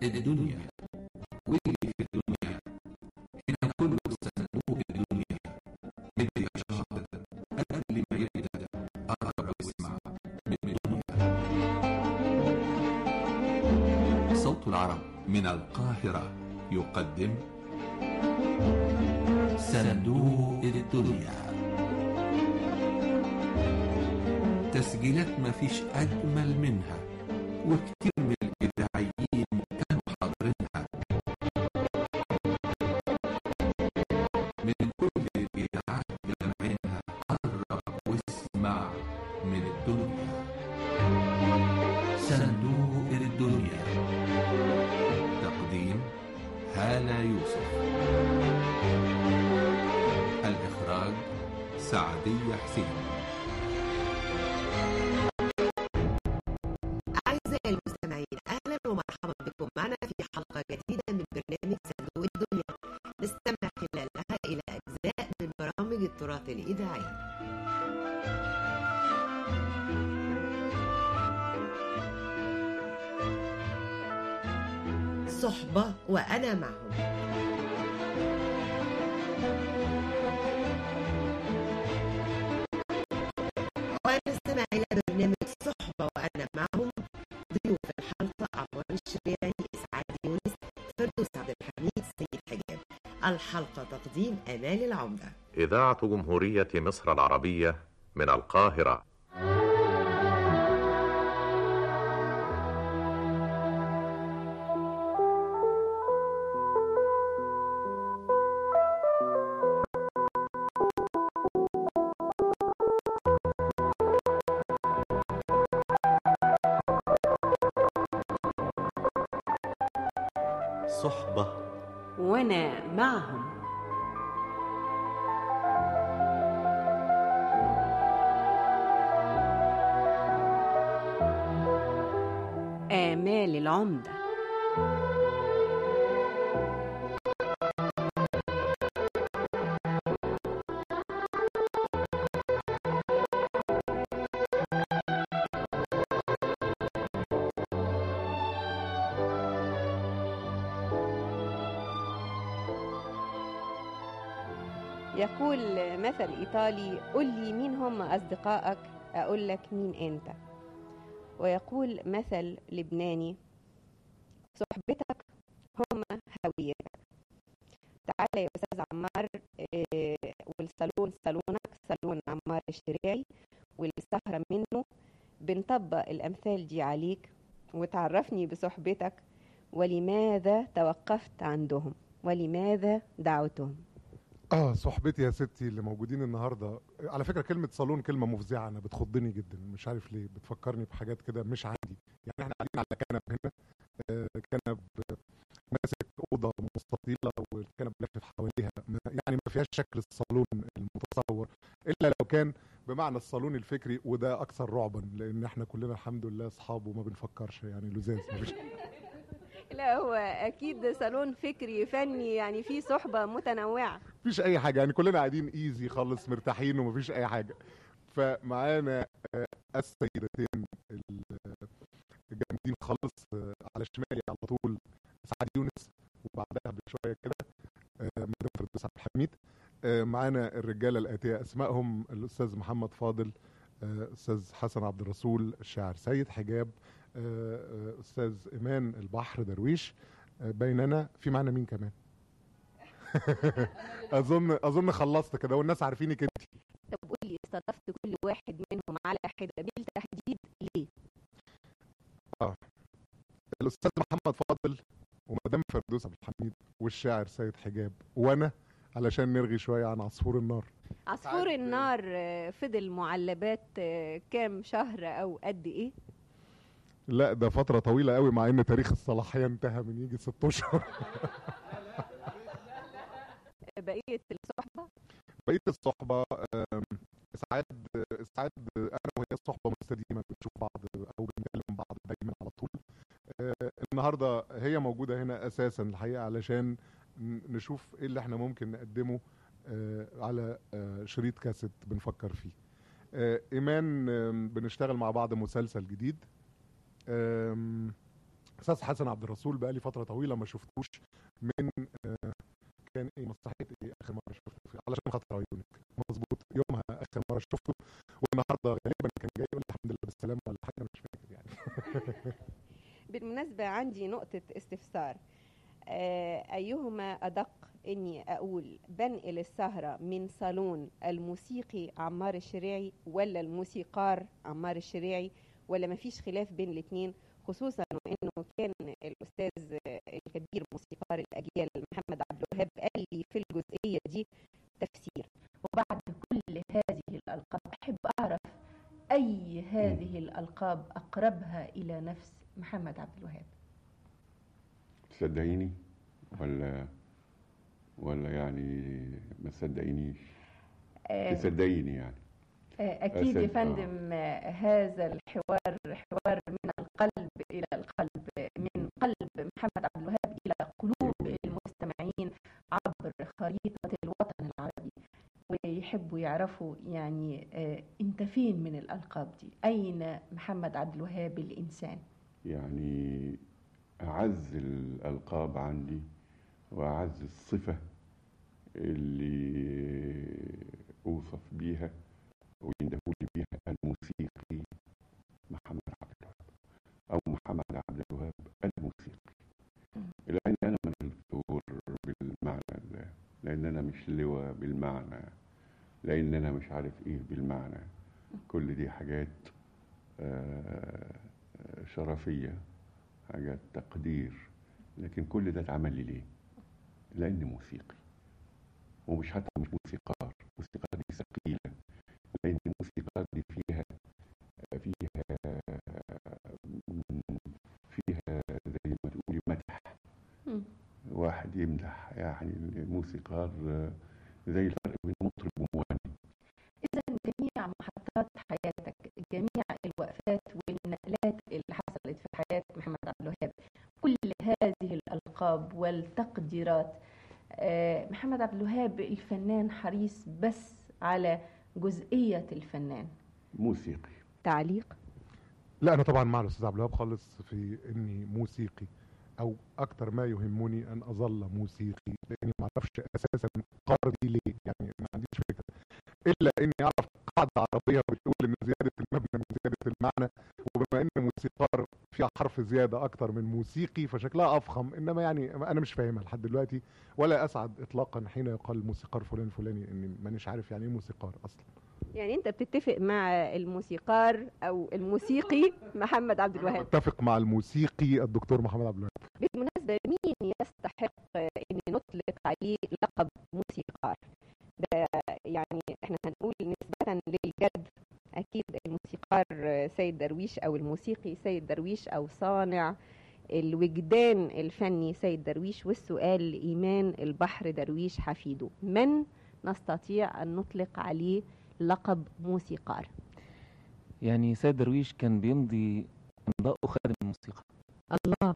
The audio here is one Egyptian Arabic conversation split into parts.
الدنيا واللي في الدنيا هنا كله صندوق الدنيا بدي شهادة قبل ما يبدأ أقرأ واسمع من الدنيا صوت العرب من القاهرة يقدم صندوق الدنيا تسجيلات ما فيش أجمل منها وكتير من الإذاعيين كانوا حاضرينها من كل الإذاعات جمعينها قرب واسمع من الدنيا صندوق الدنيا تقديم هالة يوسف الإخراج سعدية حسين أعزائي المستمعين أهلا ومرحبا بكم معنا في حلقة جديدة من برنامج صندوق الدنيا نستمع خلالها إلى أجزاء من برامج التراث الإذاعي صحبة وأنا معهم ونستمع إلى برنامج صحبة وأنا معهم ضيوف الحلقة عفوا الشريعي إسعاد يونس فردوس عبد الحميد سيد حجاب الحلقة تقديم أمان العمدة إذاعة جمهورية مصر العربية من القاهرة صحبة وأنا معهم آمال العمدة يقول مثل إيطالي قل لي مين هم أصدقائك أقول لك مين أنت ويقول مثل لبناني صحبتك هم هويتك تعالى يا أستاذ عمار آه، والصالون صالونك صالون عمار الشريعي والسهرة منه بنطبق الأمثال دي عليك وتعرفني بصحبتك ولماذا توقفت عندهم ولماذا دعوتهم اه صحبتي يا ستي اللي موجودين النهارده على فكره كلمه صالون كلمه مفزعه انا بتخضني جدا مش عارف ليه بتفكرني بحاجات كده مش عندي يعني احنا قاعدين على كنب هنا آه، كنب ماسك اوضه مستطيله والكنب لافف حواليها ما- يعني ما فيهاش شكل الصالون المتصور الا لو كان بمعنى الصالون الفكري وده اكثر رعبا لان احنا كلنا الحمد لله اصحاب وما بنفكرش يعني لزاز مفيش لا هو أكيد صالون فكري فني يعني فيه صحبة متنوعة مفيش اي حاجه يعني كلنا قاعدين ايزي خالص مرتاحين ومفيش اي حاجه فمعانا آه، السيدتين ال- الجامدين خالص آه، على شمالي على طول سعد يونس وبعدها بشويه كده آه، مدام فردوس عبد الحميد آه، معانا الرجاله الاتيه اسمائهم الاستاذ محمد فاضل آه، استاذ حسن عبد الرسول الشاعر سيد حجاب آه، آه، استاذ ايمان البحر درويش آه، بيننا في معانا مين كمان اظن اظن خلصت كده والناس عارفينك انت طب قول لي استضفت كل واحد منهم على حدة بالتحديد ليه؟ الاستاذ محمد فاضل ومدام فردوس عبد الحميد والشاعر سيد حجاب وانا علشان نرغي شويه عن عصفور النار عصفور ساعات- النار آه، فضل معلبات آه، كام شهر أو قد إيه؟ لا ده فتره طويله قوي مع ان تاريخ الصلاحيه انتهى من يجي ست اشهر بقية الصحبة بقيه الصحبه آم، ساعات ساعات انا وهي صحبه مستديمه بنشوف بعض او بنكلم بعض دايما على طول آه، النهارده هي موجوده هنا اساسا الحقيقه علشان ن- نشوف ايه اللي احنا ممكن نقدمه آه، على آه، شريط كاسيت بنفكر فيه آه، ايمان آم، بنشتغل مع بعض مسلسل جديد آم، استاذ حسن عبد الرسول بقى لي فتره طويله ما شفتوش من آه، كان ايه مسرحيه ايه اخر مره شفته فيه علشان خاطر عيونك مظبوط يومها اخر مره شفته والنهارده غالبا كان جاي يقول لي الحمد لله بالسلامه ولا حاجه مش فاكر يعني بالمناسبة عندي نقطة استفسار آه، أيهما أدق إني أقول بنقل السهرة من صالون الموسيقي عمار الشريعي ولا الموسيقار عمار الشريعي ولا مفيش خلاف بين الاتنين خصوصا وإنه كان الأستاذ الكبير موسيقار الأجيال محمد عبد الوهاب قال لي في الجزئية دي تفسير وبعد كل هذه الألقاب أحب أعرف أي هذه الألقاب أقربها إلى نفس محمد عبد الوهاب تصدقيني ولا ولا يعني ما تصدقينيش آه، تصدقيني يعني آه، أكيد يا أسد- فندم آه، هذا الحوار حوار من القلب إلى القلب من قلب محمد عبد الوهاب إلى قلوب المستمعين عبر خريطة الوطن العربي ويحبوا يعرفوا يعني آه، أنت فين من الألقاب دي أين محمد عبد الوهاب الإنسان يعني أعز الألقاب عندي وأعز الصفة اللي أوصف بيها ويندهولي بيها الموسيقي محمد عبد الوهاب أو محمد عبد الوهاب الموسيقي لأن أنا مش دكتور بالمعنى ده لأن أنا مش لواء بالمعنى لأن أنا مش عارف إيه بالمعنى كل دي حاجات آه، آه، شرفية حاجات تقدير لكن كل ده اتعمل لي ليه؟ لأني موسيقي ومش حتى مش موسيقار موسيقار دي ثقيلة لأن الموسيقار دي فيها فيها فيها زي ما تقولي مدح مم. واحد يمدح يعني الموسيقار آه، زي الفرق بين مطرب ومغني إذا جميع محطات حياتك جميع الوقفات والنقلات اللي حصلت في حياة محمد عبد الوهاب كل هذه الألقاب والتقديرات آه، محمد عبد الوهاب الفنان حريص بس على جزئية الفنان موسيقي تعليق لا انا طبعا مع الاستاذ عبد الوهاب خالص في اني موسيقي او اكتر ما يهمني ان اظل موسيقي لاني ما اعرفش اساسا قاره دي ليه يعني ما عنديش فكره الا اني اعرف قاعده عربيه بتقول ان زياده المبنى من زياده المعنى وبما ان موسيقار فيها حرف زياده اكتر من موسيقي فشكلها افخم انما يعني انا مش فاهمها لحد دلوقتي ولا اسعد اطلاقا حين يقال موسيقار فلان فلاني اني مانيش عارف يعني ايه موسيقار اصلا يعني أنت بتتفق مع الموسيقار أو الموسيقي محمد عبد الوهاب اتفق مع الموسيقي الدكتور محمد عبد الوهاب بالمناسبة مين يستحق أن نطلق عليه لقب موسيقار ده يعني احنا هنقول نسبة للجد أكيد الموسيقار سيد درويش أو الموسيقي سيد درويش أو صانع الوجدان الفني سيد درويش والسؤال إيمان البحر درويش حفيده من نستطيع أن نطلق عليه لقب موسيقار يعني سيد درويش كان بيمضي امضاءه خادم الموسيقى الله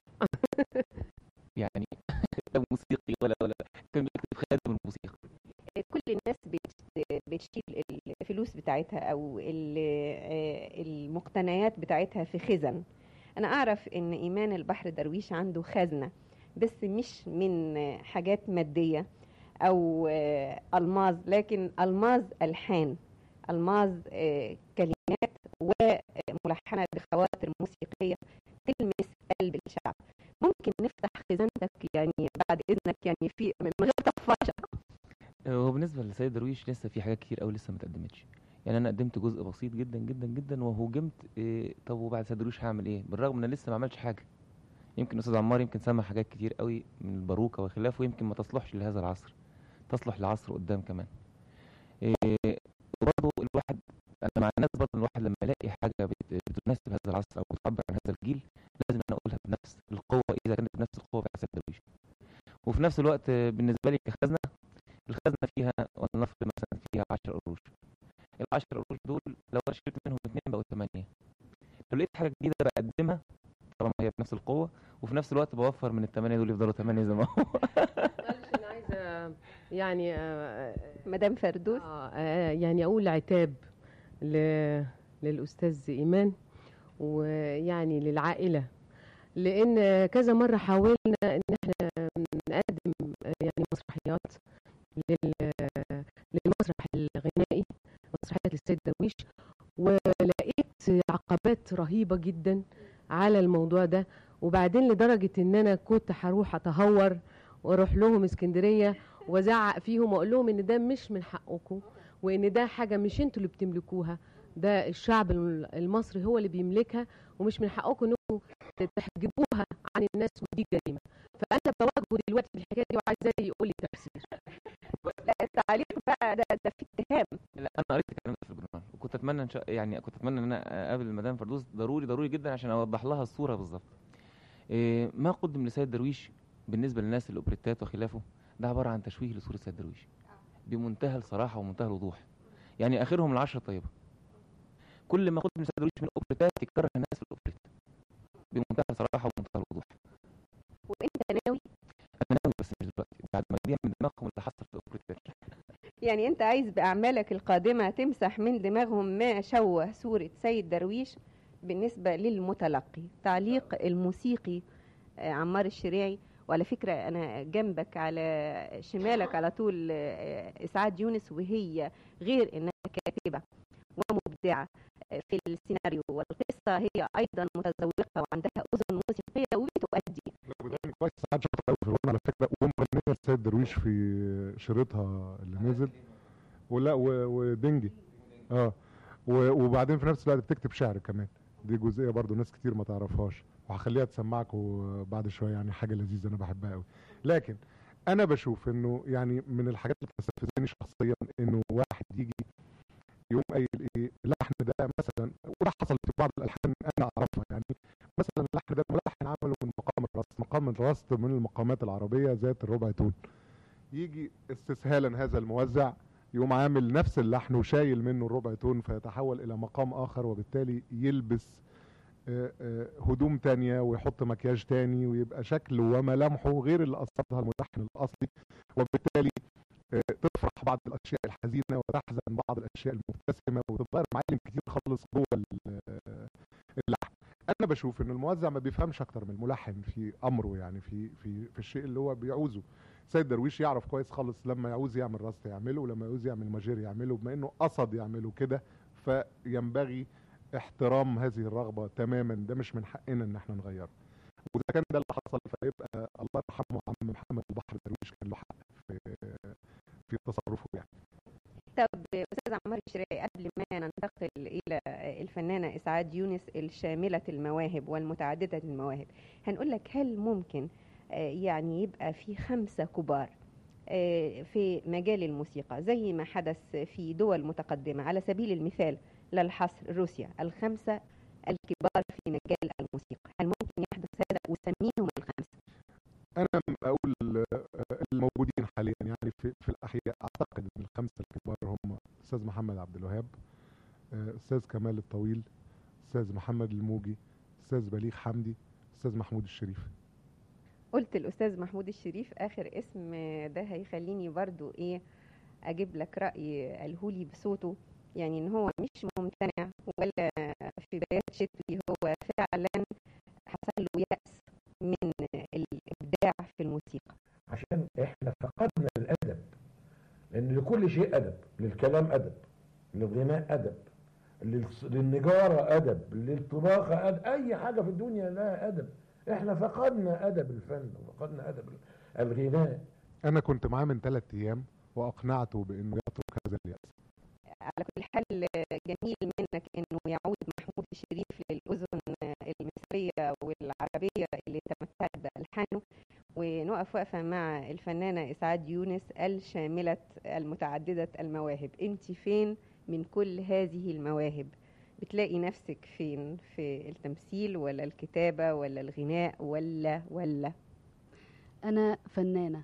يعني لا موسيقي ولا ولا كان بيكتب خادم الموسيقى كل الناس بت- بتشيل الفلوس بتاعتها او ال- آه، المقتنيات بتاعتها في خزن انا اعرف ان ايمان البحر درويش عنده خزنه بس مش من آه، حاجات ماديه او آه، الماظ لكن الماظ الحان الماظ آه، كلمات وملحنه بخواطر موسيقيه تلمس قلب الشعب ممكن نفتح خزانتك يعني بعد اذنك يعني في من غير طفاشه هو بالنسبه لسيد درويش لسه في حاجات كتير قوي لسه ما اتقدمتش يعني انا قدمت جزء بسيط جدا جدا جدا وهوجمت إيه طب وبعد سيد درويش هعمل ايه بالرغم ان انا لسه ما عملتش حاجه يمكن استاذ عمار يمكن سمع حاجات كتير قوي من الباروكه وخلافه يمكن ما تصلحش لهذا العصر تصلح لعصر قدام كمان إيه وبرضه الواحد انا مع الناس برضه الواحد لما يلاقي حاجه بت- بتناسب هذا العصر او بتعبر عن هذا الجيل لازم انا اقولها بنفس القوه اذا كانت بنفس القوه بتاعت سيد درويش وفي نفس الوقت آه، بالنسبه لي كخزنه الخزنه فيها ولنفرض مثلا فيها 10 قروش ال 10 قروش دول لو انا شلت منهم اثنين بقوا 8 لو لقيت حاجه جديده بقدمها طالما هي بنفس القوه وفي نفس الوقت بوفر من الثمانيه دول يفضلوا 8 زي ما هو معلش انا عايزه يعني آه، مدام فردوس آه، آه، يعني اقول عتاب ل... للاستاذ ايمان ويعني للعائله لان كذا مره حاولنا ان احنا نقدم يعني مسرحيات لل- للمسرح الغنائي مسرحيات للسيد درويش ولقيت عقبات رهيبه جدا على الموضوع ده وبعدين لدرجه ان انا كنت هروح اتهور واروح لهم اسكندريه وازعق فيهم واقول لهم ان ده مش من حقكم وان ده حاجه مش انتوا اللي بتملكوها ده الشعب الم- المصري هو اللي بيملكها ومش من حقكم انكم تحجبوها عن الناس ودي جريمه فانا بواجهه دلوقتي في الحكايه دي وعايزاه يقول لي تفسير لا التعليق بقى ده, ده في اتهام لا انا قريت الكلام ده في البرنامج وكنت اتمنى ان شاء يعني كنت اتمنى ان انا اقابل المدام فردوس ضروري ضروري جدا عشان اوضح لها الصوره بالظبط إيه ما قدم لسيد درويش بالنسبه للناس الاوبريتات وخلافه ده عباره عن تشويه لصوره سيد درويش بمنتهى الصراحه ومنتهى الوضوح يعني اخرهم العشره الطيبه كل ما قدم لسيد درويش من الاوبريتات يكره الناس في الاوبريت بمنتهى الصراحه ومنتهى الوضوح وانت ناوي انا ناوي بس مش دلوقتي بعد ما يضيع من دماغهم اللي حصل في الاوبريتات يعني انت عايز باعمالك القادمه تمسح من دماغهم ما شوه صوره سيد درويش بالنسبه للمتلقي تعليق الموسيقي آه، عمار الشريعي وعلى فكره انا جنبك على شمالك على طول آه، اسعاد يونس وهي غير انها كاتبه ومبدعه آه، في السيناريو والقصه هي ايضا متذوقه وعندها اذن موسيقيه وبتؤدي لا بتغني كويس ساعات شاطر قوي في الغنى على فكره ومغنيه السيد درويش في شريطها اللي نزل ولا و- ودنجي اه و- وبعدين في نفس الوقت بتكتب شعر كمان دي جزئيه برضو ناس كتير ما تعرفهاش وهخليها تسمعكم بعد شويه يعني حاجه لذيذه انا بحبها قوي لكن انا بشوف انه يعني من الحاجات اللي بتستفزني شخصيا انه واحد يجي يقوم قايل ايه اللحن ده مثلا وده حصل في بعض الالحان انا اعرفها يعني مثلا اللحن ده ملحن عمله من مقام الرصد مقام الرصد من المقامات العربيه ذات الربع تون يجي استسهالا هذا الموزع يقوم عامل نفس اللحن وشايل منه الربع تون فيتحول الى مقام اخر وبالتالي يلبس آه، آه، هدوم تانية ويحط مكياج تاني ويبقى شكله وملامحه غير اللي قصدها الملحن الاصلي وبالتالي آه، تفرح بعض الاشياء الحزينه وتحزن بعض الاشياء المبتسمه وتتغير معالم كتير خالص جوه ال- آه، اللحن انا بشوف ان الموزع ما بيفهمش اكتر من الملحن في امره يعني في في في الشيء اللي هو بيعوزه سيد درويش يعرف كويس خالص لما يعوز يعمل راست يعمله ولما يعوز يعمل ماجير يعمله بما انه قصد يعمله كده فينبغي احترام هذه الرغبه تماما ده مش من حقنا ان احنا نغيره واذا كان ده اللي حصل فيبقى الله يرحمه عم محمد البحر درويش كان له حق في في تصرفه يعني طب استاذ عمار الشريعي قبل ما ننتقل الى الفنانه اسعاد يونس الشامله المواهب والمتعدده المواهب هنقول لك هل ممكن آه، يعني يبقى في خمسه كبار آه، في مجال الموسيقى زي ما حدث في دول متقدمه على سبيل المثال للحصر روسيا الخمسه الكبار في مجال الموسيقى هل ممكن يحدث هذا وسميهم الخمسه انا اقول آه، الموجودين حاليا يعني في, في الاحياء اعتقد ان الخمسه الكبار هم استاذ محمد عبد الوهاب آه، استاذ كمال الطويل استاذ محمد الموجي استاذ بليغ حمدي استاذ محمود الشريف قلت الاستاذ محمود الشريف اخر اسم ده هيخليني برضو ايه اجيب لك راي قالهولي بصوته يعني ان هو مش ممتنع ولا في بدايات شتوي هو فعلا حصل له يأس من الابداع في الموسيقى عشان احنا فقدنا الادب لان لكل شيء ادب للكلام ادب للغناء ادب للص- للنجاره ادب للطباخه ادب اي حاجه في الدنيا لها ادب احنا فقدنا ادب الفن وفقدنا ادب الغناء انا كنت معاه من ثلاث ايام واقنعته بانه يترك هذا اليأس على كل حال جميل منك انه يعود محمود الشريف للاذن المصريه والعربيه اللي تمتعت بالحانه ونقف وقفه مع الفنانه اسعاد يونس الشامله المتعدده المواهب انت فين من كل هذه المواهب بتلاقي نفسك فين في التمثيل ولا الكتابه ولا الغناء ولا ولا انا فنانه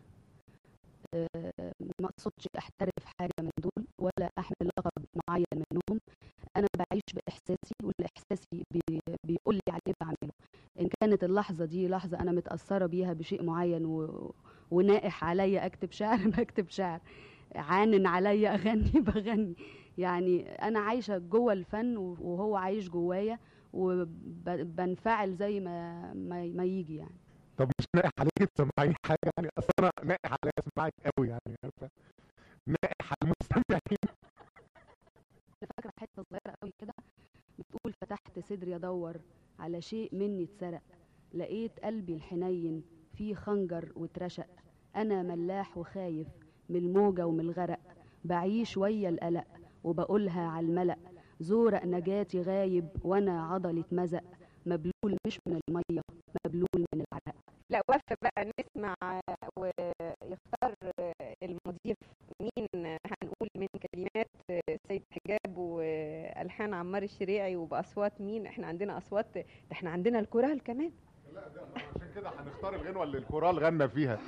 آه، ما اقصدش احترف حاجه من دول ولا احمل لقب معين منهم انا بعيش باحساسي والاحساسي بي بيقول لي عليه بعمله ان كانت اللحظه دي لحظه انا متاثره بيها بشيء معين و... ونائح عليا اكتب شعر بكتب شعر عانن عليا اغني بغني يعني انا عايشه جوه الفن وهو عايش جوايا وبنفعل زي ما ما, ما يجي يعني طب مش ناقح عليك تسمعيني حاجه يعني اصل انا ناقح عليا اسمعك قوي يعني عارفه ناقح على المستمعين انا فاكره حته صغيره قوي كده بتقول فتحت صدري ادور على شيء مني اتسرق لقيت قلبي الحنين فيه خنجر واترشق انا ملاح وخايف من الموجه ومن الغرق بعيش ويا القلق وبقولها على الملأ زورق نجاتي غايب وانا عضلي اتمزق مبلول مش من الميه مبلول من العرق لا وقف بقى نسمع ويختار المضيف مين هنقول من كلمات سيد حجاب والحان عمار الشريعي وباصوات مين احنا عندنا اصوات ده احنا عندنا الكورال كمان لا ده عشان كده هنختار الغنوه اللي الكورال غنى فيها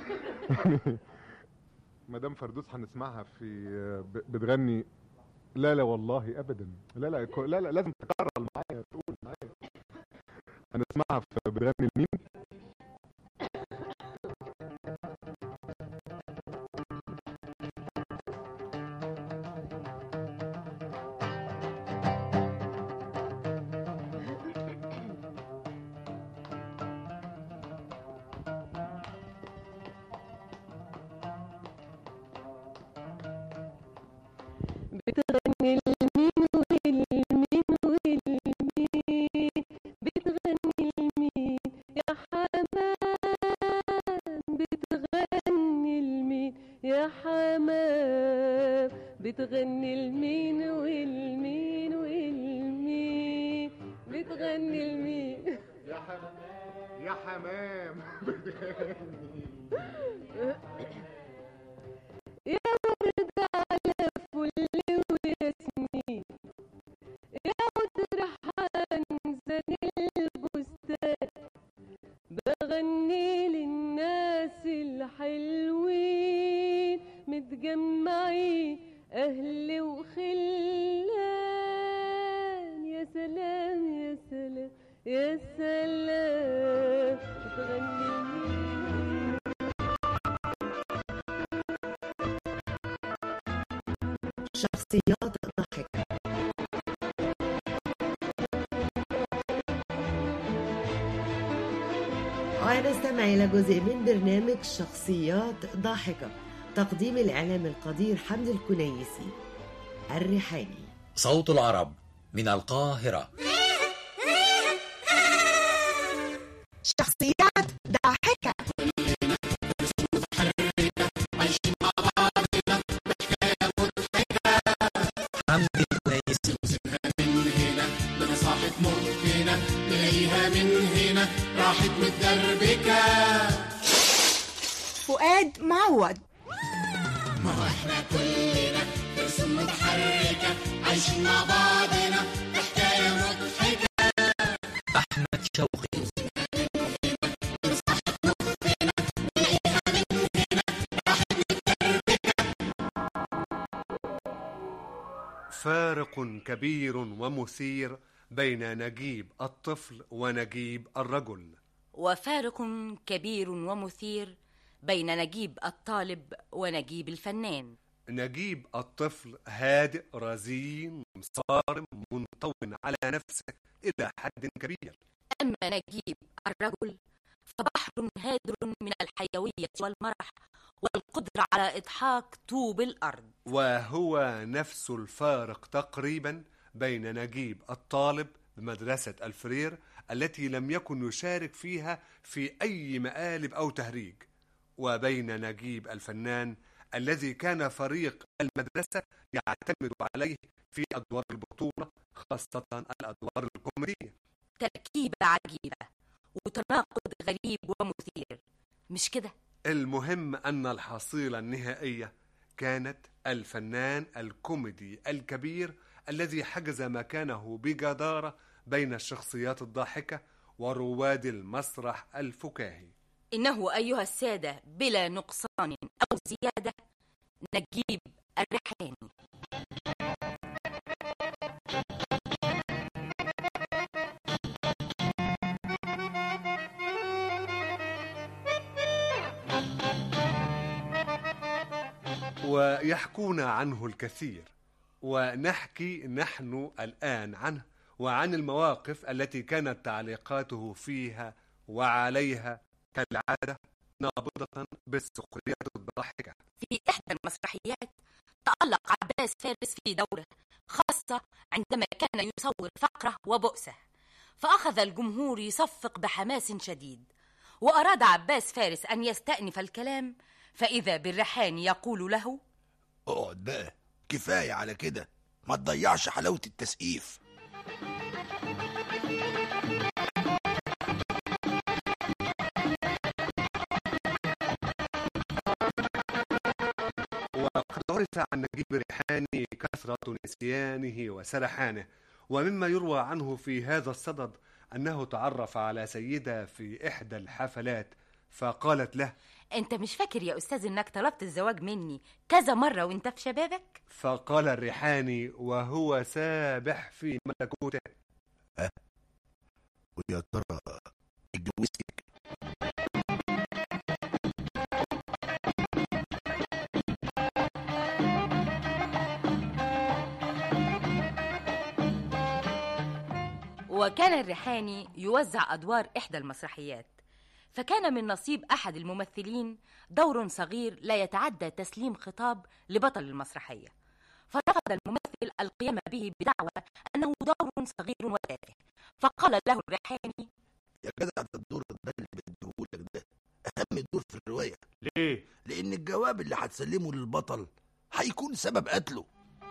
مدام فردوس هنسمعها في ب- بتغني لا لا والله ابدا لا لا كو- لا لا لازم تكرر معايا تقول معايا هنسمعها في بتغني لمين بتغني المين والمين والمين بتغني المين يا حمام بتغني المين يا حمام بتغني المين والمين والمين بتغني المين يا حمام يا حمام يا ورد على فل وياسمين يا عود ريحان زن البستان بغني للناس الحلوين متجمعين أهل وخلان يا سلام يا سلام يا سلام بتغني لمين شخصيات ضحكة ونستمع إلى جزء من برنامج شخصيات ضاحكة تقديم الإعلام القدير حمد الكنيسي الريحاني صوت العرب من القاهرة شخصيات ضاحكة حمد الكنيسي من هنا بنصاحب ممكنة نلاقيها من هنا راحت متدربكة فؤاد معوض ما هو احنا كلنا ترسم متحركة عايشين مع بعضنا في حكاية مضحكة أحمد شوقي فارق كبير ومثير بين نجيب الطفل ونجيب الرجل وفارق كبير ومثير بين نجيب الطالب ونجيب الفنان نجيب الطفل هادئ رزين صارم منطو على نفسه إلى حد كبير أما نجيب الرجل فبحر هادر من الحيوية والمرح والقدرة على إضحاك طوب الأرض وهو نفس الفارق تقريبا بين نجيب الطالب بمدرسة الفرير التي لم يكن يشارك فيها في أي مقالب أو تهريج وبين نجيب الفنان الذي كان فريق المدرسة يعتمد عليه في أدوار البطولة خاصة الأدوار الكوميدية تركيبة عجيبة وتناقض غريب ومثير مش كده؟ المهم أن الحصيلة النهائية كانت الفنان الكوميدي الكبير الذي حجز مكانه بجدارة بين الشخصيات الضاحكة ورواد المسرح الفكاهي إنه أيها السادة بلا نقصان أو زيادة نجيب الريحاني ويحكون عنه الكثير ونحكي نحن الآن عنه وعن المواقف التي كانت تعليقاته فيها وعليها كالعادة نابضة بالسخرية الضاحكة في إحدى المسرحيات تألق عباس فارس في دوره خاصة عندما كان يصور فقرة وبؤسة فأخذ الجمهور يصفق بحماس شديد وأراد عباس فارس أن يستأنف الكلام فإذا بالريحاني يقول له اقعد بقى كفاية على كده ما تضيعش حلاوة التسقيف وقد عرف عن نجيب الريحاني كثرة نسيانه وسرحانه ومما يروى عنه في هذا الصدد أنه تعرف على سيدة في إحدى الحفلات فقالت له أنت مش فاكر يا أستاذ إنك طلبت الزواج مني كذا مرة وأنت في شبابك؟ فقال الريحاني وهو سابح في ملكوته ويا ترى اتجوزتك وكان الريحاني يوزع أدوار إحدى المسرحيات فكان من نصيب أحد الممثلين دور صغير لا يتعدى تسليم خطاب لبطل المسرحية فرفض الممثل القيام به بدعوى أنه دور صغير وتافه فقال له الريحاني يا جدع ده الدور ده اللي بديهولك ده اهم دور في الرواية ليه؟ لان الجواب اللي هتسلمه للبطل هيكون سبب قتله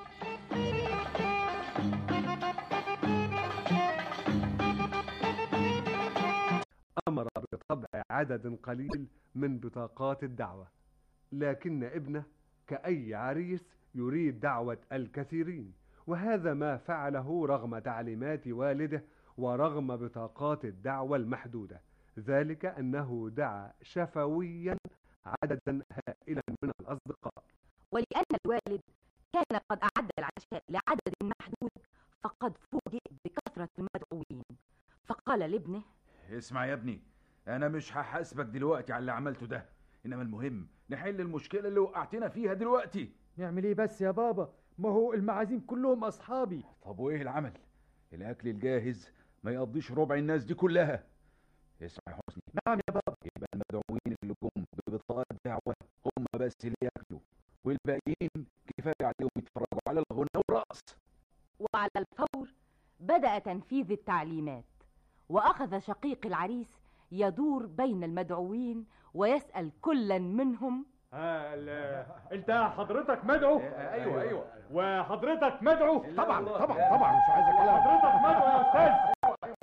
أمر بطبع عدد قليل من بطاقات الدعوة لكن ابنه كأي عريس يريد دعوة الكثيرين وهذا ما فعله رغم تعليمات والده ورغم بطاقات الدعوة المحدودة ذلك أنه دعا شفويا عددا هائلا من الأصدقاء ولأن الوالد كان قد أعد العشاء لعدد محدود فقد فوجئ بكثرة المدعوين فقال لابنه اسمع يا ابني انا مش هحاسبك دلوقتي على اللي عملته ده انما المهم نحل المشكله اللي وقعتنا فيها دلوقتي نعمل ايه بس يا بابا ما هو المعازيم كلهم اصحابي طب وايه العمل الاكل الجاهز ما يقضيش ربع الناس دي كلها اسمع يا حسني نعم يا بابا يبقى المدعوين اللي جم ببطاقات دعوه هم بس اللي ياكلوا والباقيين كفايه عليهم يتفرجوا على الغنى والرقص وعلى الفور بدأ تنفيذ التعليمات وأخذ شقيق العريس يدور بين المدعوين ويسأل كلا منهم انت حضرتك مدعو ايوه ايوه وحضرتك مدعو طبعا طبعا طبعا مش عايز كلام حضرتك مدعو يا استاذ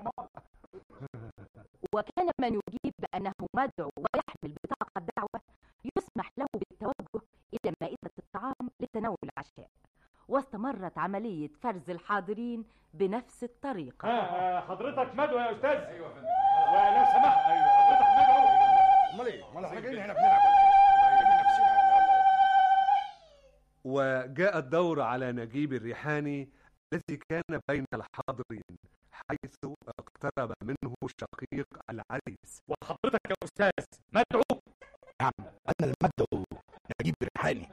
وكان من يجيب بأنه مدعو ويحمل بطاقة دعوة يسمح له بالتوجه إلى مائدة الطعام لتناول العشاء واستمرت عملية فرز الحاضرين بنفس الطريقة ها حضرتك مدعو يا استاذ ايوه ولو سمحت حضرتك مدعو امال ايه امال احنا جايين هنا بنلعب ولا ايه جايبين نفسنا وجاء الدور على نجيب الريحاني الذي كان بين الحاضرين حيث اقترب منه شقيق العريس وحضرتك يا استاذ مدعو نعم انا المدعو نجيب الريحاني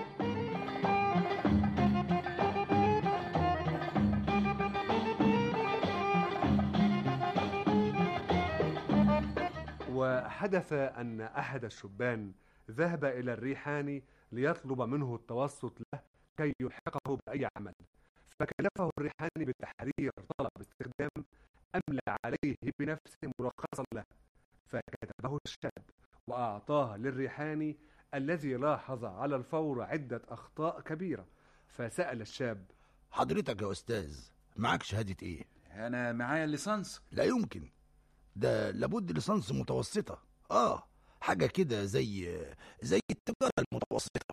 وحدث أن أحد الشبان ذهب إلى الريحاني ليطلب منه التوسط له كي يلحقه بأي عمل فكلفه الريحاني بالتحرير طلب استخدام أملى عليه بنفسه مرخصا له فكتبه الشاب وأعطاه للريحاني الذي لاحظ على الفور عدة أخطاء كبيرة فسأل الشاب حضرتك يا استاذ معاك شهادة ايه انا معايا الليسانس لا يمكن ده لابد ليسانس متوسطة اه حاجة كده زي زي التجارة المتوسطة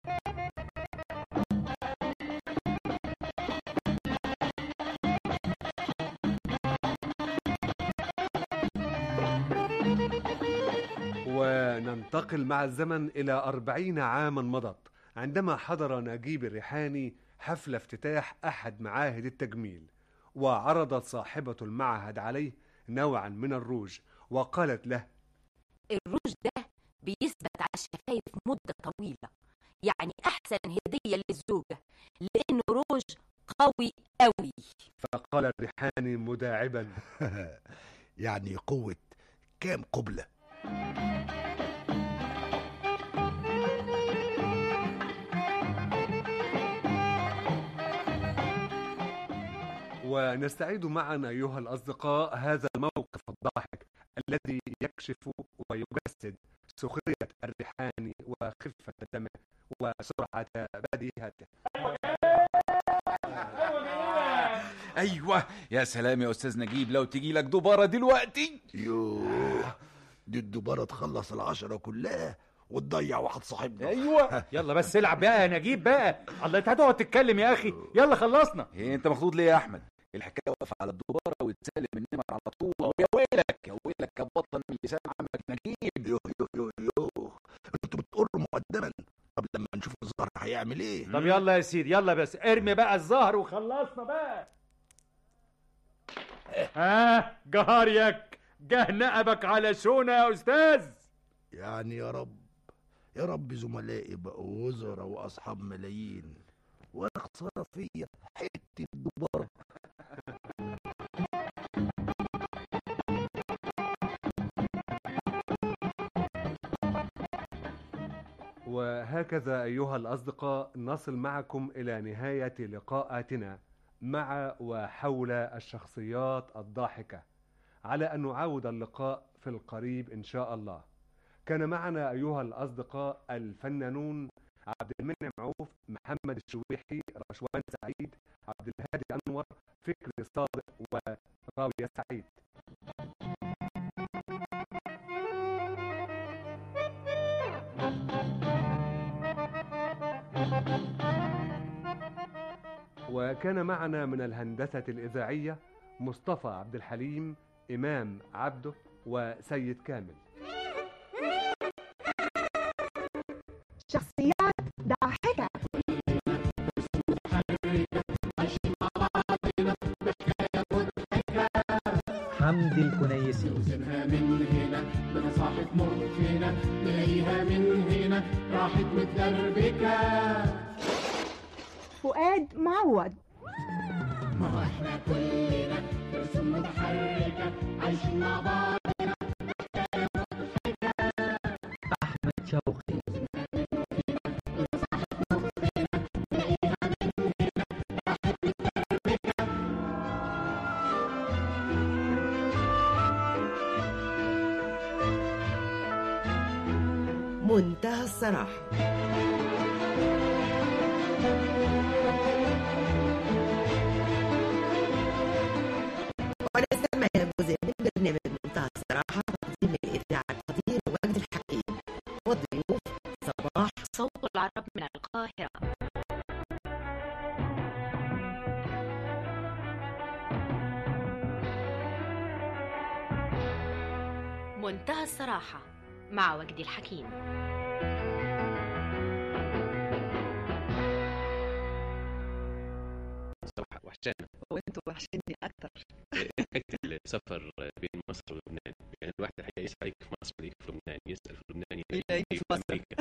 وننتقل مع الزمن إلى أربعين عاما مضت عندما حضر نجيب الريحاني حفل افتتاح أحد معاهد التجميل وعرضت صاحبة المعهد عليه نوعا من الروج وقالت له الروج ده بيثبت على الشفايف مدة طويلة يعني أحسن هدية للزوجة لأنه روج قوي قوي فقال الريحاني مداعبا يعني قوة كام قبلة ونستعيد معا أيها الأصدقاء هذا الموقف الضاحك الذي يكشف ويجسد سخرية الريحاني وخفة دمه وسرعة بديهته ايوه يا سلام يا استاذ نجيب لو تجي لك دبارة دلوقتي يوه دي الدبارة تخلص العشرة كلها وتضيع واحد صاحبنا ايوه يلا بس العب بقى يا نجيب بقى الله انت هتقعد تتكلم يا اخي يلا خلصنا إيه انت مخضوض ليه يا احمد الحكايه واقفه على الدباره وتسلم النمر على طول ويا ويلك يا ويلك يا بطل من لسان عمك نجيب يوه يوه يوه يوه انتوا بتقروا مقدما طب لما نشوف الزهر هيعمل ايه طب يلا يا سيدي يلا بس ارمي بقى الزهر وخلصنا بقى ها جهاريك جه نقبك على شونا يا استاذ يعني يا رب يا رب زملائي بقوا وزراء واصحاب ملايين وانا خساره فيا حته دباره وهكذا أيها الأصدقاء نصل معكم إلى نهاية لقاءاتنا مع وحول الشخصيات الضاحكة على أن نعاود اللقاء في القريب إن شاء الله كان معنا أيها الأصدقاء الفنانون عبد المنعم عوف محمد الشويحي رشوان سعيد عبد الهادي أنور فكري صادق وراوية سعيد وكان معنا من الهندسة الإذاعية مصطفى عبد الحليم إمام عبده وسيد كامل شخصيات ضاحكة حمد الكنيسي وزنها من هنا بنصاحة مدفنة نلاقيها من هنا راحت متدربكة فؤاد معوض ما هو احنا كلنا رسوم متحركة عايشين مع بعضنا أحمد شوقي منتهى الصراحة ونستمع إلى جزء من برنامج منتهى الصراحة تقديم الإذاعة القدير وجد الحكيم والضيوف صباح صوت العرب من القاهرة منتهى الصراحة مع وجدي الحكيم صراحة وحشانا وانتوا وحشني اكتر حكاية السفر بين مصر ولبنان يعني الواحد الحقيقة يسأل عليك في مصر عليك في لبنان يسأل في لبنان يلاقيني في مصر. أمريكا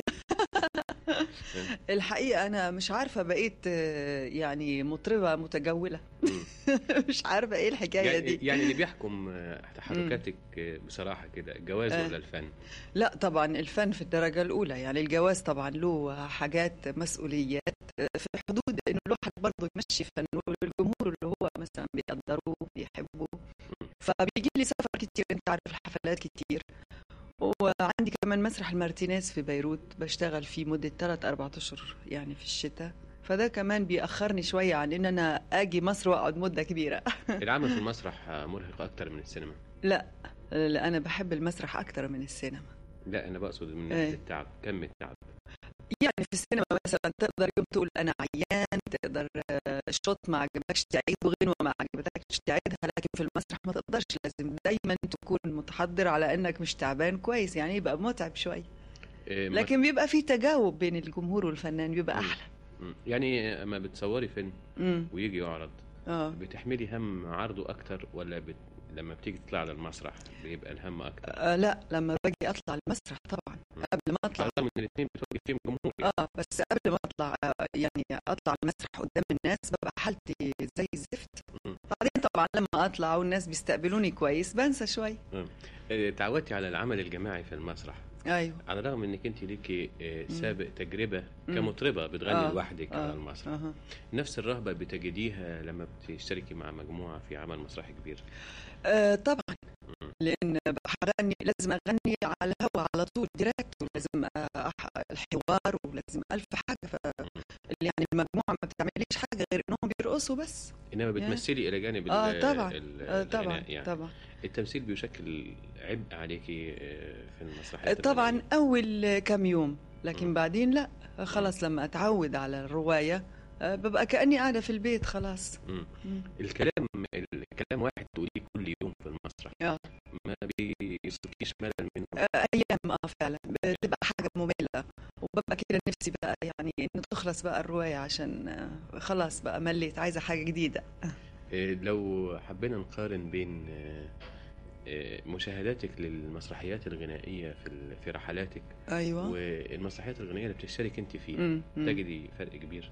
الحقيقه انا مش عارفه بقيت آه، يعني مطربه متجوله مش عارفه ايه الحكايه يعني, دي يعني اللي بيحكم آه، تحركاتك آه، بصراحة كده الجواز آه. ولا الفن لا طبعا الفن في الدرجه الاولى يعني الجواز طبعا له حاجات مسؤوليات آه، في حدود انه الواحد برضه يمشي فن والجمهور اللي هو مثلا بيقدروه بيحبوه فبيجي لي سفر كتير انت عارف الحفلات كتير وعندي كمان مسرح المارتينيز في بيروت بشتغل فيه مدة 3 4 أشهر يعني في الشتاء فده كمان بيأخرني شوية عن إن أنا أجي مصر وأقعد مدة كبيرة العمل في المسرح آه، مرهق أكتر من السينما لا لا أنا بحب المسرح أكتر من السينما لا أنا بقصد من إيه. ناحية التعب كم التعب يعني في السينما مثلا تقدر يوم تقول أنا عيان تقدر آه، شوط ما عجبكش تعيد وغنوة ما عجبتكش تعيدها لكن في المسرح ما تقدرش لازم دايما تكون متحضر على إنك مش تعبان كويس يعني يبقى متعب شوية إيه، ما- لكن بيبقى في تجاوب بين الجمهور والفنان بيبقى أحلى مم. يعني اما بتصوري فيلم مم. ويجي يعرض اه بتحملي هم عرضه اكتر ولا بت... لما بتيجي تطلع على المسرح بيبقى الهم اكتر آه لا لما باجي اطلع المسرح طبعا قبل ما اطلع رغم ان الاثنين بتواجه فيهم جمهور اه بس قبل ما اطلع اطلع آه، يعني اطلع المسرح قدام الناس ببقى حالتي زي الزفت بعدين طبعا لما اطلع والناس بيستقبلوني كويس بنسى شوي مم. آه، تعودتي على العمل الجماعي في المسرح ايوه على الرغم انك انت ليكي آه، مم. سابق تجربه مم. كمطربه بتغني آه، لوحدك آه، على المسرح أها. نفس الرهبه بتجديها لما بتشتركي مع مجموعه في عمل مسرحي كبير آه طبعا لان هغني لازم اغني على الهواء على طول ديركت ولازم آه، أح- الحوار ولازم الف حاجه ف يعني المجموعه ما بتعمليش حاجه غير انهم بيرقصوا بس انما يا. بتمثلي الى جانب آه، ال- طبعا. ال- آه، طبعا، الغناء يعني طبعا. التمثيل بيشكل عبء عليكي آه، في آه، المسرحيات طبعا اول كام يوم لكن بعدين لا خلاص لما اتعود على الروايه آه، ببقى كاني قاعده في البيت خلاص مم. مم. الكلام الكلام واحد تقوليه كل يوم في المسرح آه. ما بيصيبكيش ملل منه آه، ايام اه فعلا بتبقى حاجه ممله وببقى كده نفسي بقى يعني ان تخلص بقى الروايه عشان آه، خلاص بقى مليت عايزه حاجه جديده آه، لو حبينا نقارن بين آه، آه، مشاهداتك للمسرحيات الغنائية في ال- في رحلاتك أيوة. والمسرحيات الغنائية اللي بتشترك انت فيها مم، مم. تجدي فرق كبير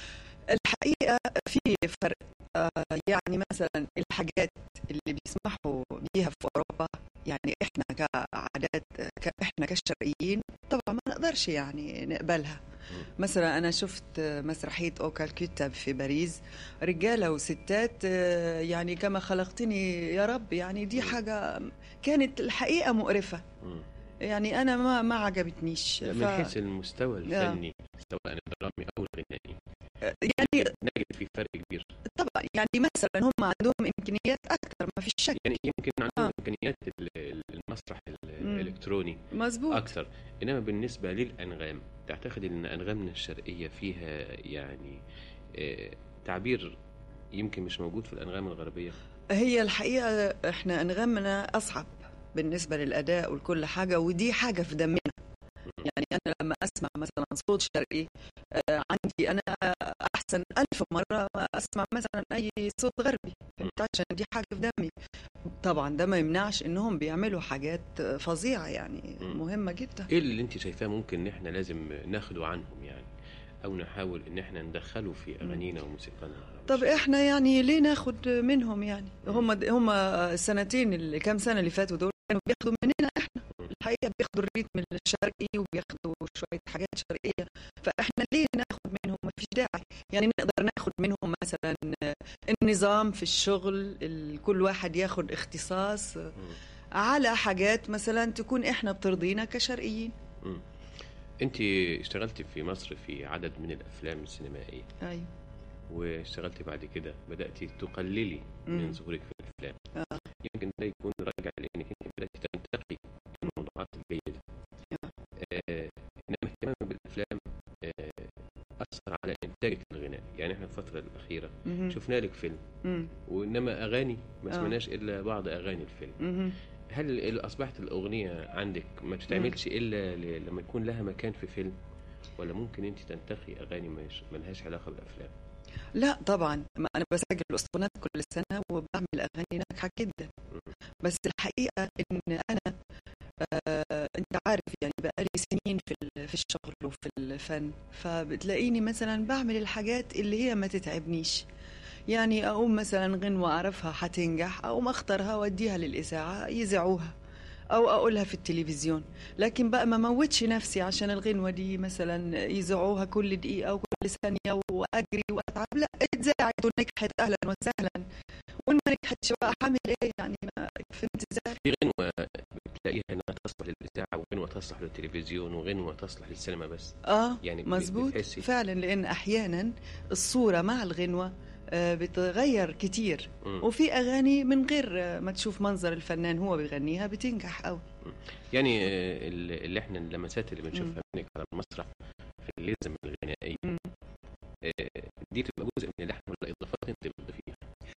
الحقيقه في فرق آه، يعني مثلا الحاجات اللي بيسمحوا بيها في اوروبا يعني احنا كعادات ك- احنا كشرقيين طبعا ما نقدرش يعني نقبلها مثلا انا شفت مسرحيه او كالكوتا في باريس رجاله وستات آه، يعني كما خلقتني يا رب يعني دي حاجه كانت الحقيقه مقرفه يعني انا ما ما عجبتنيش من ف- حيث المستوى آه. الفني سواء الدرامي او الغنائي يعني نجد في فرق كبير طبعا يعني مثلا هم عندهم امكانيات اكثر ما فيش شك يعني يمكن عندهم امكانيات ال- ال- المسرح ال- مم. الالكتروني مظبوط. اكثر انما بالنسبه للانغام تعتقد ان انغامنا الشرقيه فيها يعني آه، تعبير يمكن مش موجود في الانغام الغربيه هي الحقيقة احنا انغامنا أصعب بالنسبة للأداء ولكل حاجة ودي حاجة في دمنا يعني أنا لما أسمع مثلا صوت شرقي آه، عندي أنا أحسن ألف مرة ما أسمع مثلا أي صوت غربي فهمت؟ عشان دي حاجة في دمي طبعا ده ما يمنعش إنهم بيعملوا حاجات فظيعة يعني مهمة جدا ايه اللي انت شايفاه ممكن ان احنا لازم ناخده عنهم يعني او نحاول ان احنا ندخله في اغانينا وموسيقانا طب احنا يعني ليه ناخد منهم يعني هم هم السنتين اللي كام سنه اللي فاتوا دول كانوا بياخدوا مننا احنا الحقيقه بياخدوا الريتم الشرقي وبياخدوا شويه حاجات شرقيه فاحنا ليه ناخد منهم ما فيش داعي يعني نقدر ناخد منهم مثلا النظام في الشغل ال- كل واحد ياخد اختصاص على حاجات مثلا تكون احنا بترضينا كشرقيين مم. انت اشتغلتي في مصر في عدد من الافلام السينمائيه ايوه واشتغلتي بعد كده بداتي تقللي مم. من ظهورك في الافلام يمكن ده يكون راجع لانك انت بداتي تنتقي الموضوعات الجيده آه، انما اهتمامك بالافلام آه، اثر على انتاجك الغنائي يعني احنا في الفتره الاخيره مهم. شفنا لك فيلم مم. وانما اغاني ما آه. سمعناش الا بعض اغاني الفيلم مهم. هل ال- اصبحت الاغنيه عندك ما تتعملش الا ل- لما يكون لها مكان في فيلم ولا ممكن انت تنتقي اغاني مش ملهاش علاقه بالافلام لا طبعا ما انا بسجل الاسطوانات كل سنه وبعمل اغاني ناجحه جدا بس الحقيقه ان انا آه انت عارف يعني بقالي سنين في ال- في الشغل وفي الفن فبتلاقيني مثلا بعمل الحاجات اللي هي ما تتعبنيش يعني اقوم مثلا غنوه اعرفها حتنجح اقوم اختارها واديها للاذاعه يذاعوها او اقولها في التلفزيون لكن بقى ما موتش نفسي عشان الغنوه دي مثلا يذاعوها كل دقيقه وكل ثانيه واجري واتعب لا اتذاعت ونجحت اهلا وسهلا وان ما نجحتش بقى هعمل ايه يعني ما فهمت ازاي في غنوه بتلاقيها انها تصلح للاذاعه وغنوه تصلح للتلفزيون وغنوه تصلح للسينما بس اه يعني مظبوط بتحسي فعلا لان احيانا الصوره مع الغنوه آه، بتغير كتير مم. وفي اغاني من غير آه، ما تشوف منظر الفنان هو بيغنيها بتنجح قوي يعني آه، اللي اللي احنا اللمسات اللي بنشوفها منك على المسرح في اللازم الغنائيه آه، دي بتبقى جزء من اللحن ولا اضافات انت بتضيفيها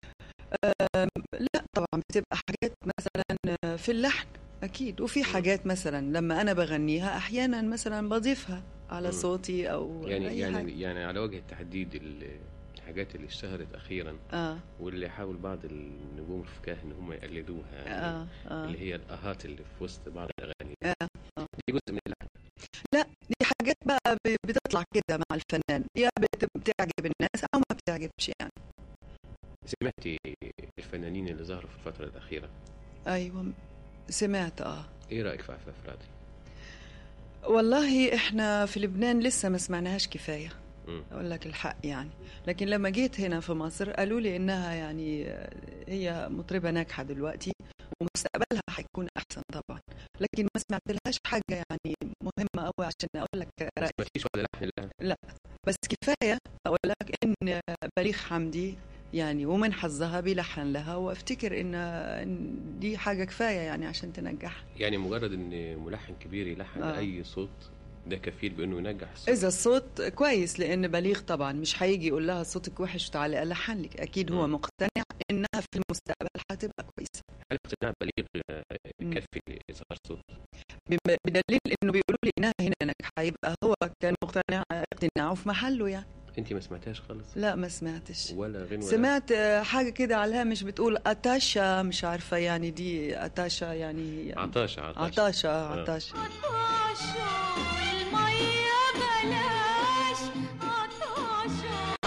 آم، لا طبعا بتبقى حاجات مثلا آه، في اللحن اكيد وفي حاجات مثلا لما انا بغنيها احيانا مثلا بضيفها على صوتي او يعني أي يعني حاجة. يعني على وجه التحديد ال- الحاجات اللي اشتهرت اخيرا اه واللي حاول بعض النجوم الفكاهه ان هم يقلدوها آه، آه. اللي هي الاهات اللي في وسط بعض الاغاني آه، آه. دي جزء من اللحن لا دي حاجات بقى ب- بتطلع بتطلع كده مع الفنان يا بت- بتعجب الناس او ما بتعجبش يعني سمعتي الفنانين اللي ظهروا في الفترة الأخيرة ايوه سمعت اه إيه رأيك في عفاف راضي؟ والله احنا في لبنان لسه ما سمعناهاش كفايه مم. اقول لك الحق يعني لكن لما جيت هنا في مصر قالوا لي انها يعني آه، هي مطربه ناجحه دلوقتي ومستقبلها هيكون احسن طبعا لكن ما سمعت لهاش حاجه يعني مهمه قوي عشان اقول لك رايي ما فيش ولا لحن لها لا بس كفايه اقول لك ان بليغ حمدي يعني ومن حظها بيلحن لها وافتكر ان إن دي حاجه كفايه يعني عشان تنجحها يعني مجرد إن ملحن كبير يلحن آه. أي صوت ده كفيل بإنه ينجح الصوت اذا الصوت كويس لان بليغ طبعا مش هيجي يقول لها صوتك وحش وتعالي الحن لك اكيد هو مقتنع انها في المستقبل هتبقى كويسه هل اقتناع بليغ آه، يكفي لإظهار صوت؟ بم- بدليل انه بيقولوا لي انها هنا ناجحه يبقى هو كان مقتنع اقتناعه في محله يعني أنت ما سمعتهاش خالص؟ لا ما سمعتش ولا غنوة سمعت آه، حاجه كده على الهامش بتقول اتاشا مش عارفه يعني دي اتاشا يعني عطاشة عطاشة عطاشة آه. عطاشة المية بلاش عطاشة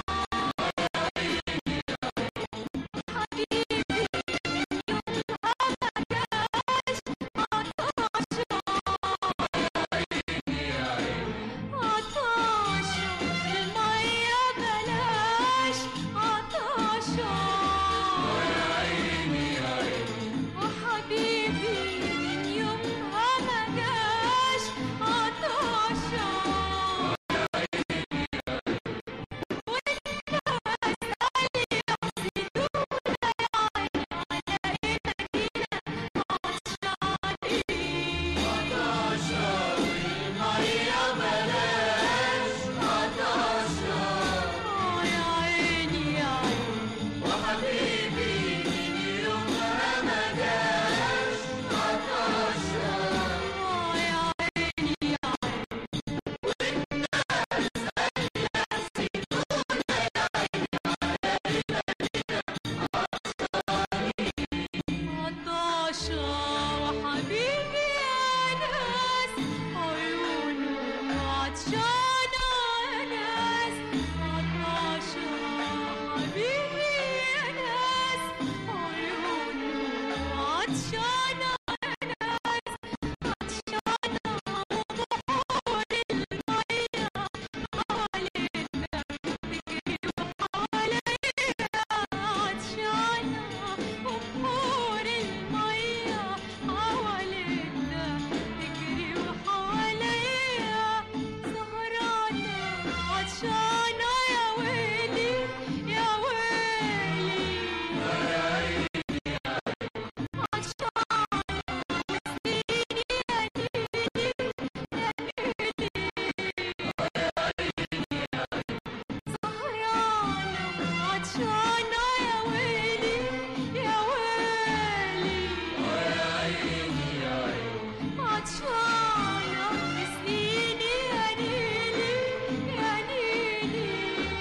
حبيبي يومها ما جاش عطاشة المية بلاش عطاشة وحبيبي من يومها ما جاش عطاشة عطاشة وحبيبي يا ناس عيونه عطشانة يا ناس عطاشة وحبيبي يا ناس عيونه عطشانة يا ناس عطشانة وبحور المية حوالينا تجري وحوالينا عطشانة وبحور المية حوالينا تجري وحواليا سهرانة عطشانة يا ويلي يا ويلي عطشانة يا ويلي يا ويلي عطشانة اسقيني يا نيلي يا نيلي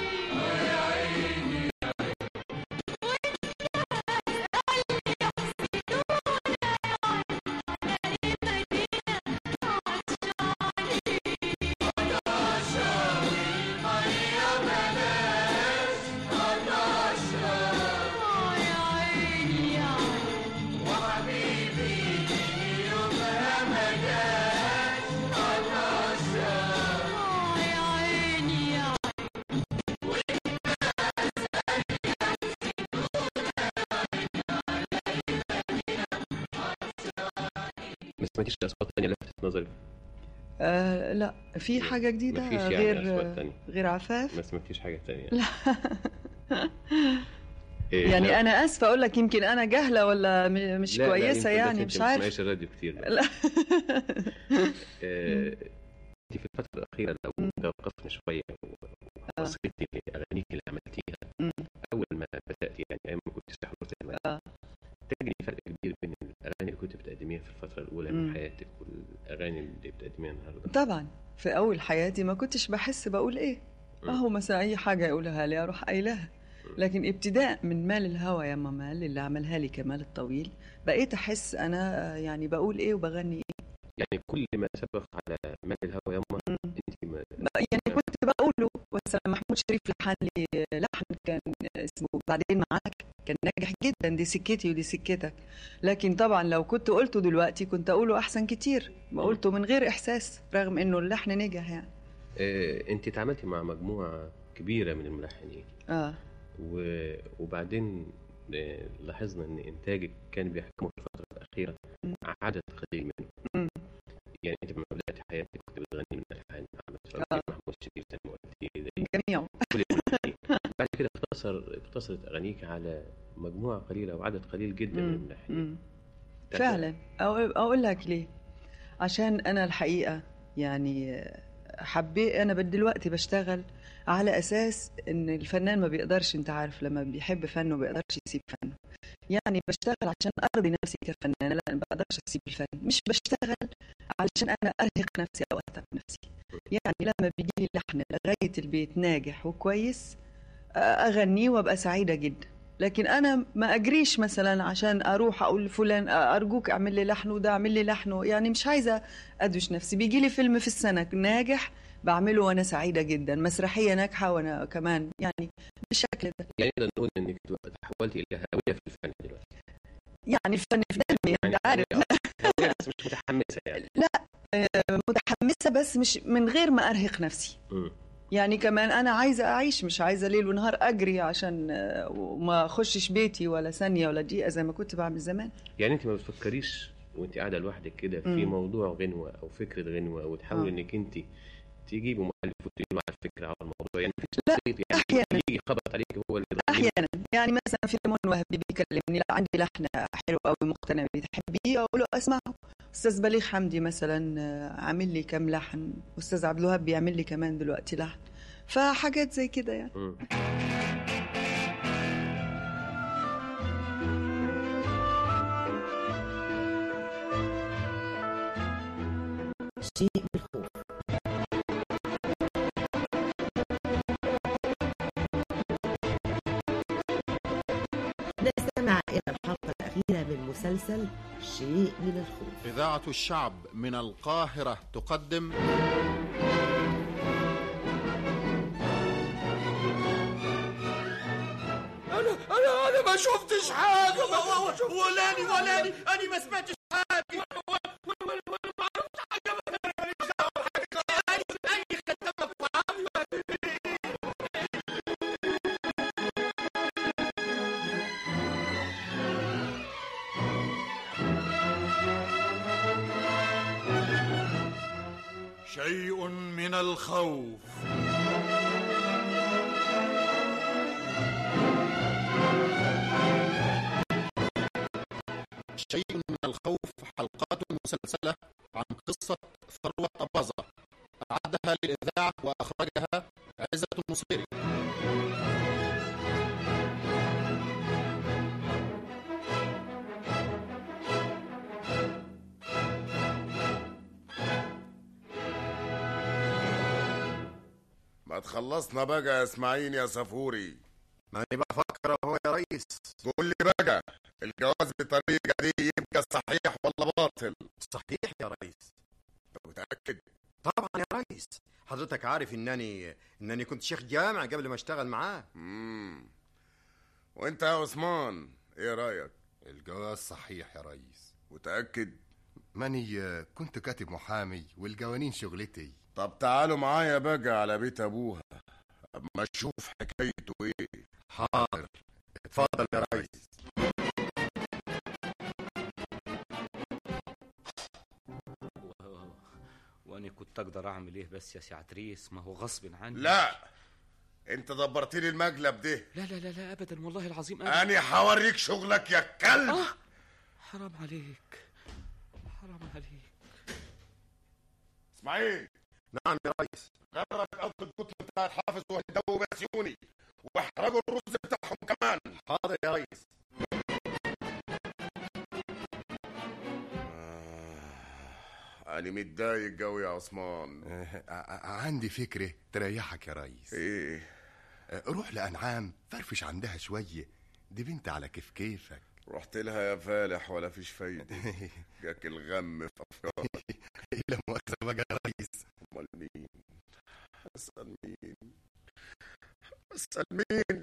ما سمعتيش أصوات تانية لفتت نظري آه لا في حاجة جديدة ما فيش يعني غير أصوات تانية غير عفاف ما سمعتيش حاجة تانية لا إيه، يعني لا. أنا آسفة أقول لك يمكن أنا جاهلة ولا م- مش لا، لا، كويسة يمكن بس يعني أنت مش ما عارف بتسمعيش الراديو كتير لا آه، انت في الفترة الأخيرة لو توقفنا شوية وبصيتي لأغانيك اللي عملتيها أول ما بدأت يعني أيام ما كنت تحرص تجري فرق كبير بين الأغاني اللي كنت بتقدميها في الفترة الأولى من مم. حياتك والأغاني اللي بتقدميها النهاردة طبعا في أول حياتي ما كنتش بحس بقول إيه أهو مثلا أي حاجة يقولها لي أروح قايلها لكن ابتداء من مال الهوى يا مال اللي عملها لي كمال الطويل بقيت أحس أنا يعني بقول إيه وبغني إيه يعني كل ما سبق على مال الهوى يما انت ما يعني كنت مثلا محمود شريف لحن لي لحن كان اسمه بعدين معاك كان ناجح جدا دي سكتي ودي سكتك لكن طبعا لو كنت قلته دلوقتي كنت اقوله احسن كتير ما قلته من غير احساس رغم انه اللحن نجح يعني آه، انت اتعاملتي مع مجموعه كبيره من الملحنين اه و... وبعدين آه، لاحظنا ان انتاجك كان بيحكمه في الفتره الاخيره عدد قليل منهم يعني انت لما بدات حياتك كنت بتغني من الحان احمد شوقي محمود شريف زي ما قلتي زي جميع كل الملحنين بعد كده اقتصر اقتصرت اغانيك على مجموعه قليله وعدد قليل جدا من الملحنين مم. فعلا أقول, اقول لك ليه عشان انا الحقيقه يعني حبيت انا بد- دلوقتي بشتغل على اساس ان الفنان ما بيقدرش انت عارف لما بيحب فنه ما بيقدرش يسيب فنه يعني بشتغل عشان ارضي نفسي كفنانه لا ما بقدرش اسيب الفن مش بشتغل علشان انا ارهق نفسي او اتعب نفسي يعني لما بيجي لي لحن لغايه البيت ناجح وكويس اغنيه وابقى سعيده جدا لكن انا ما اجريش مثلا عشان اروح اقول لفلان ارجوك اعمل لي لحن وده اعمل لي لحن يعني مش عايزه ادوش نفسي بيجي لي فيلم في السنه ناجح بعمله وانا سعيده جدا مسرحيه ناجحه وانا كمان يعني بالشكل ده يعني نقدر نقول انك تحولتي الى هاويه في الفن دلوقتي يعني الفن في دمي انت عارف هاوية بس مش متحمسه يعني لا آه، متحمسه بس مش من غير ما ارهق نفسي مم. يعني كمان انا عايزه اعيش مش عايزه ليل ونهار اجري عشان آه، وما اخشش بيتي ولا ثانيه ولا دقيقه زي ما كنت بعمل زمان يعني انت ما بتفكريش وانت قاعده لوحدك كده في مم. موضوع غنوه او فكره غنوه وتحاولي آه. انك انت تجيبي مؤلف وتقولي له على الفكره على الموضوع يعني مفيش لا، وسيط يعني أحياناً. يجي يخبط عليك هو اللي يضرب احيانا يعني مثلا في ليمون وهبي بيكلمني لا عندي لحن حلو قوي مقتنع بيه تحبيه اقول له اسمعه استاذ بليغ حمدي مثلا آه، عامل لي كام لحن استاذ عبد الوهاب بيعمل لي كمان دلوقتي لحن فحاجات زي كده يعني مم. شيء بالخوف نستمع إلى الحلقة الأخيرة من مسلسل شيء من الخوف إذاعة الشعب من القاهرة تقدم انا انا انا ما شفتش حاجه ولاني ولاني انا ما سمعتش حاجه ما عرفتش حاجه انا ماليش دعوه بحاجه اي اي خدامه في عمك شيء من الخوف شيء من الخوف حلقات مسلسلة عن قصة ثروة أباظة أعدها للإذاعة وأخرجها عزة النصيري ما تخلصنا بقى يا اسماعيل يا صفوري ما أنا بفكر أهو يا ريس قول لي بقى الجواز بالطريقة دي يبقى صحيح ولا باطل صحيح يا ريس متأكد طبعا يا ريس حضرتك عارف انني انني كنت شيخ جامع قبل ما اشتغل معاه مم. وانت يا عثمان ايه رأيك الجواز صحيح يا ريس متأكد ماني كنت كاتب محامي والقوانين شغلتي طب تعالوا معايا بقى على بيت ابوها اما اشوف حكايته ايه حاضر اتفضل يا ريس وانا كنت اقدر اعمل ايه بس يا سي عتريس ما هو غصب عني لا انت دبرت لي المقلب ده لا لا لا لا ابدا والله العظيم أبداً. انا هوريك شغلك يا كلب آه. حرام عليك حرام عليك اسماعيل نعم يا ريس غرب الارض القطن بتاعت حافظ وهدوه بسيوني واحرقوا الرز بتاعهم كمان حاضر يا ريس انا متضايق قوي يا عثمان عندي فكرة تريحك يا ريس ايه روح لأنعام فرفش عندها شوية دي بنت على كيف كيفك رحت لها يا فالح ولا فيش فايدة جاك الغم في افكارك لا مؤاخذة بقى يا ريس امال مين اسال مين اسال مين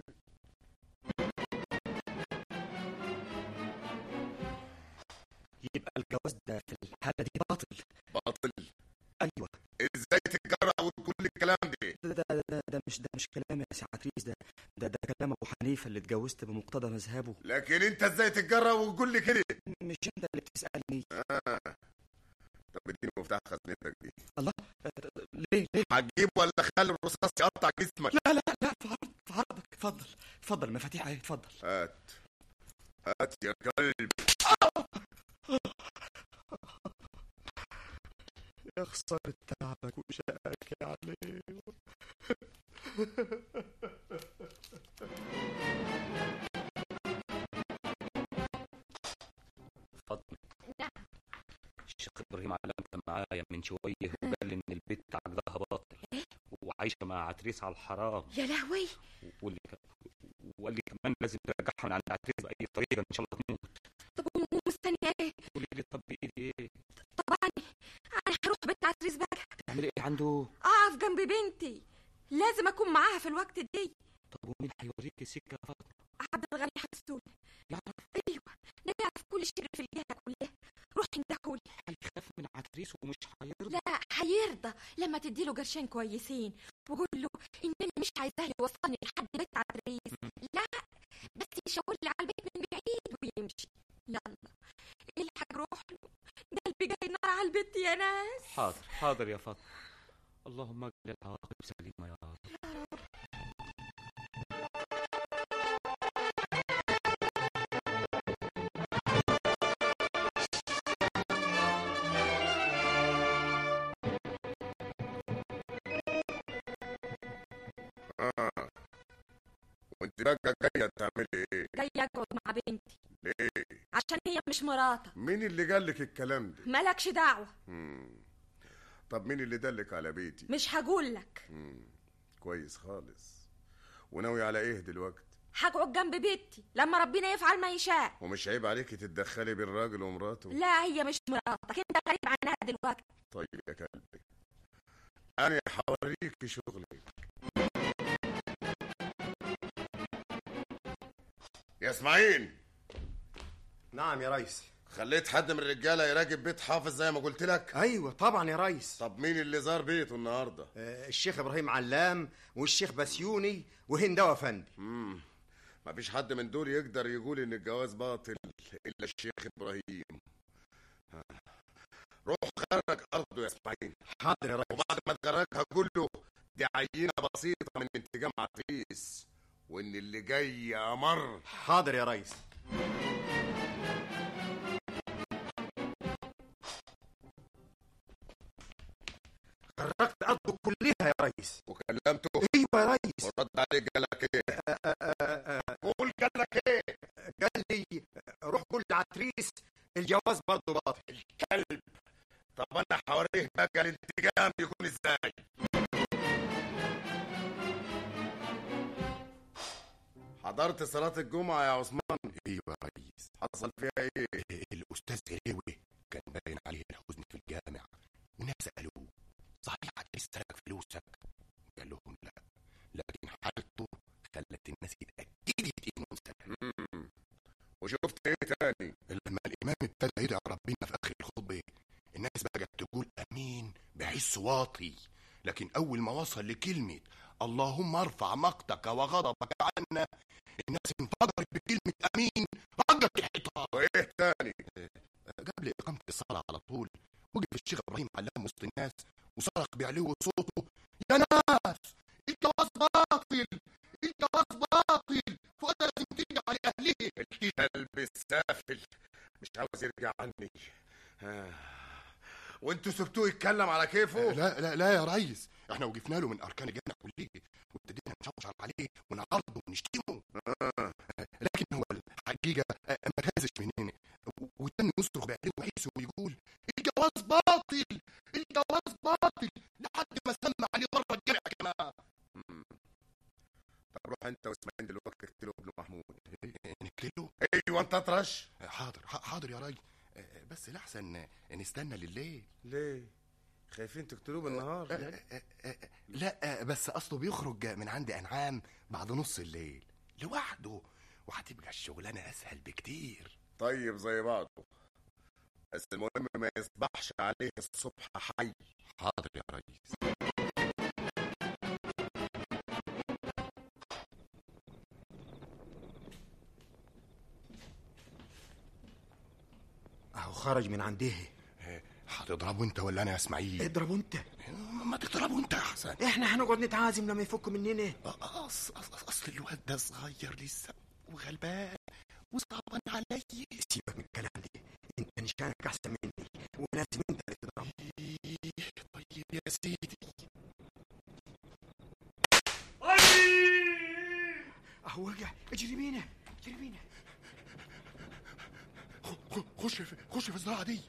يبقى الجواز ده في الحالة دي باطل باطل ايوه ازاي تتجرأ وتقول الكلام ده ده ده, ده, ده مش ده مش كلام يا سي عتريس ده ده ده كلام ابو حنيفه اللي اتجوزت بمقتضى مذهبه لكن انت ازاي تتجرأ وتقول لي كده مش انت اللي بتسالني آه. طب اديني مفتاح خزنتك دي الله ليه ليه هتجيب ولا خلي الرصاص يقطع جسمك لا لا لا في عرض في عرضك اتفضل اتفضل المفاتيح اهي اتفضل هات هات يا كلب يا خسارة تعبك وشقك يا علي فاطمة الشيخ ابراهيم علام كان معايا من شويه وقال لي ان البيت عقدها باطل وعايشه مع عتريس على الحرام يا لهوي واللي كان وقال لي كمان لازم ترجعها من عند عتريس باي طريقه ان شاء الله تموت طب ومستنيه ايه قولي لي طب بايدي ايه طبعا انا هروح بيت عتريس بقى تعملي ايه عنده اقف جنب بنتي لازم اكون معاها في الوقت دي طب ومين هيوريك السكه يا فاطمه عبد الغني حسون يعرف ايوه ده يعرف كل شيء في الجهه كلها روح اندهولي هيخاف من عتريس ومش هيرضى لا هيرضى لما تديله قرشين كويسين وقول له انني مش عايزاه يوصلني لحد بيت عتريس لا بس يشاور لي على البيت من بعيد ويمشي يلا الحق روح له قلبي جاي نار على البيت يا ناس حاضر حاضر يا فاطمه اللهم اجعل العواقب سليمه يا رب اه وانت بقى جايه تعملي ايه جاي اقعد مع بنتي ليه عشان هي مش مراتة مين اللي قال لك الكلام ده مالكش دعوة مم. طب مين اللي دلك على بيتي مش هقول لك مم. كويس خالص وناوي على ايه دلوقتي هقعد جنب بيتي لما ربنا يفعل ما يشاء ومش عيب عليكي تتدخلي بين راجل ومراته لا هي مش مراتك انت غريب عنها دلوقتي طيب يا كلبي انا هوريك شغلي يا اسماعيل نعم يا ريس خليت حد من الرجاله يراقب بيت حافظ زي ما قلت لك ايوه طبعا يا ريس طب مين اللي زار بيته النهارده آه الشيخ ابراهيم علام والشيخ بسيوني وهندوه افندي امم مفيش حد من دول يقدر يقول ان الجواز باطل الا الشيخ ابراهيم ها. روح خرج ارضه يا اسماعيل حاضر يا ريس وبعد ما تخرجها قول له دي عينه بسيطه من انتقام عتريس وان اللي جاي امر حاضر يا ريس خرجت ارضه كلها يا ريس وكلمته ايوه يا ريس ورد عليك قال لك ايه قول قال لك ايه قال لي روح قول لعتريس الجواز برضه باطل كلب طب انا هوريك بقى الانتقام يكون ازاي حضرت صلاة الجمعة يا عثمان ايوه يا ريس حصل فيها ايه؟ الاستاذ غلاوي كان باين عليه الحزن في الجامع وناس سالوه صحيح عتريس سرق فلوسك قال لهم لا لكن حالته خلت الناس اتاكدت انه انسان مم. وشفت ايه تاني؟ لما الامام ابتدى يدعي ربنا في اخر الخطبه الناس بقت تقول امين بحس واطي لكن اول ما وصل لكلمه اللهم ارفع مقتك وغضبك عنا الناس انفجرت بكلمه امين رجت الحيطان وايه تاني؟ قبل اقامه الصلاه على طول وقف الشيخ ابراهيم علام وسط الناس وصرخ بعلو صوته يا ناس الجواز باطل الجواز باطل فوق لازم ترجع لاهله الكلب السافل مش عاوز يرجع عني آه. وانتوا سبتوه يتكلم على كيفه؟ لا لا لا يا ريس احنا وقفنا له من اركان الجامع كليه وابتدينا نشوش عليه ونعرضه ونشتمه آه. لكن هو الحقيقه آه، ما تهزش مننا و- وتاني يصرخ بعليه وعيسو ويقول الجواز باطل الجواز باطل لحد ما سمع عليه بره الجامع كمان مم. طب روح انت واسماعيل دلوقتي اقتلوا ابن محمود نقتله ايوه انت اطرش حاضر ح- حاضر يا ريس آه، بس الاحسن نستنى لليل ليه؟ خايفين تقتلوه بالنهار لا بس اصله بيخرج من عند انعام بعد نص الليل لوحده وهتبقى الشغلانه اسهل بكتير طيب زي بعضه بس المهم ما يصبحش عليه الصبح حي حاضر يا ريس اهو خرج من عنده هتضربه انت ولا انا يا اسماعيل اضربه انت ما تضربه انت احسن احنا هنقعد نتعازم لما يفك مننا أص... أص... اصل الواد ده صغير لسه وغلبان وصعبان عليا سيبك من الكلام ده انت نشانك احسن مني ولازم انت اللي تضربه طيب يا سيدي اهو وقع اجري بينا اجري بينا خش في خش في الزراعه دي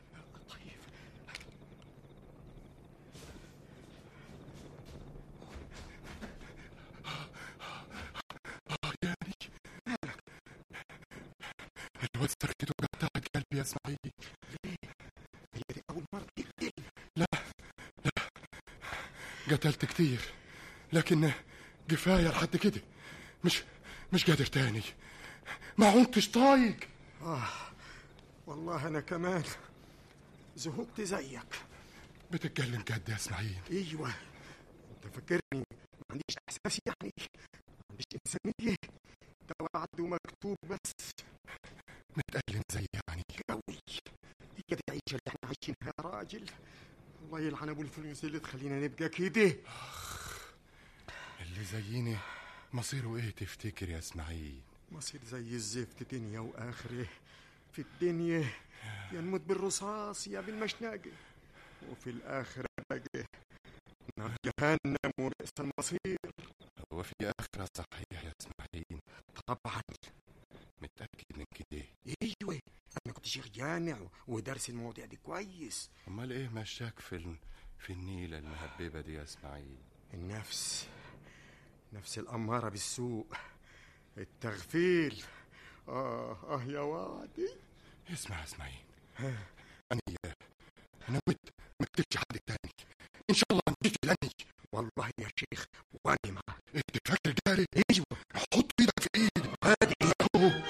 الواد سركته قطعت قلبي يا اسماعيل هي دي اول مره تقتل لا لا قتلت كتير لكن كفايه لحد كده مش مش قادر تاني ما عدتش طايق اه والله انا كمان زهقت زيك بتتكلم جد يا اسماعيل ايوه انت فاكرني ما عنديش احساس يعني ما عنديش انسانيه ده وعد ومكتوب بس متألم زي يعني قوي هي دي العيشه اللي احنا عايشينها يا راجل الله يلعن ابو الفلوس اللي تخلينا نبقى كده اللي زيني مصيره ايه تفتكر يا اسماعيل مصير زي الزفت دنيا واخره في الدنيا يا نموت بالرصاص يا بالمشنقة وفي الآخرة بقى نار جهنم ورئيس المصير هو في آخرة صحيح يا اسماعيل طبعا متأكد من كده ايوه انا كنت شيخ جامع ودرس المواضيع دي كويس امال ايه مشاك في ال... في النيلة المهببة دي يا اسماعيل النفس نفس الأمارة بالسوء التغفيل آه آه يا وادي اسمع يا اسماعيل أنا أنا مت ما قتلتش حد تاني إن شاء الله نجيك لاني والله يا شيخ وأنا معك أنت فاكر جاري؟ أيوه حط إيدك في إيدي هادي أهو.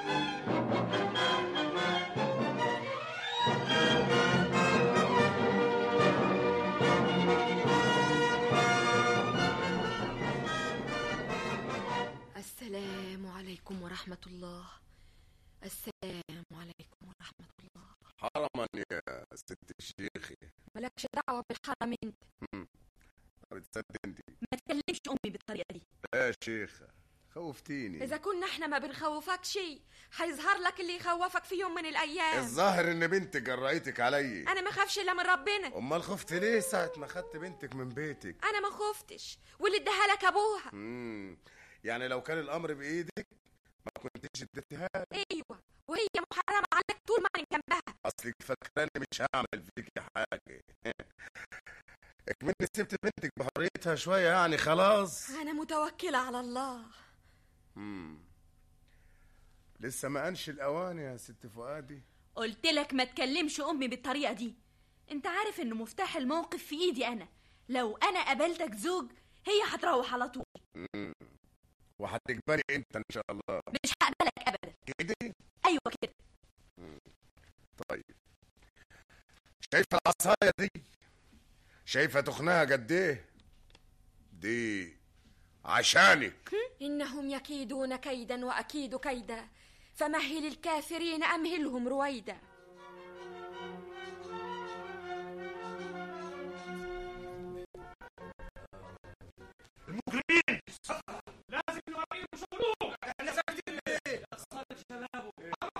السلام عليكم ورحمة الله السلام عليكم ورحمة الله حرما يا ست الشيخ مالكش دعوة بالحرم انت مم. بتصدق انت ما تكلمش أمي بالطريقة دي لا يا شيخة خوفتيني إذا كنا احنا ما بنخوفك شيء هيظهر لك اللي يخوفك في يوم من الأيام الظاهر ان بنتك جرأتك علي أنا ما خافش إلا من ربنا امال خفت ليه ساعة ما خدت بنتك من بيتك أنا ما خفتش واللي اداها لك أبوها مم. يعني لو كان الامر بايدك ما كنتش اديتها لي. أيوة وهي محرمة عليك طول ما أنا جنبها اصلك فاكراني مش هعمل فيك حاجة اكملي سبت بنتك بحريتها شوية يعني خلاص أنا متوكلة على الله مم. لسه ما انش الاوان يا ست فؤادي قلت لك ما تكلمش أمي بالطريقة دي أنت عارف إن مفتاح الموقف في إيدي أنا لو أنا قابلتك زوج هي هتروح على طول مم. وهتقبلي انت ان شاء الله مش هقبلك أبدا كده أيوة كده طيب شايفه العصايه دي شايفه تخنها قد ايه دي عشانك إنهم يكيدون كيدا وأكيد كيدا فمهل الكافرين أمهلهم رويدا المجرمين لازم نوريهم شغلهم احنا ساكتين ليه؟ صارت شبابه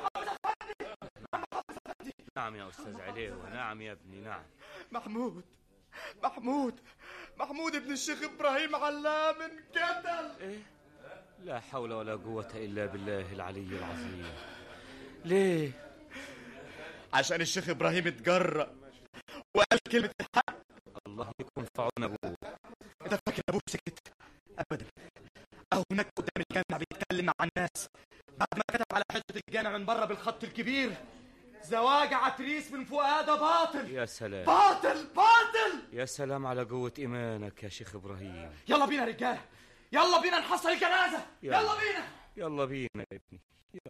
نعم يا أستاذ عليوة نعم يا ابني نعم محمود محمود محمود ابن الشيخ إبراهيم علام انقتل إيه؟ لا حول ولا قوة إلا بالله العلي العظيم ليه؟ عشان الشيخ إبراهيم اتجرأ وقال كلمة الحق الله يكون في عون أبوه انت فاكر ابوك سكت ابدا اهو هناك قدام الجامع بيتكلم مع الناس بعد ما كتب على حته الجامع من بره بالخط الكبير زواج عتريس من فؤادة باطل يا سلام باطل باطل يا سلام على قوة إيمانك يا شيخ إبراهيم يلا بينا يا رجالة يلا بينا نحصل الجنازة يلا. يلا بينا يلا بينا يا ابني يلا.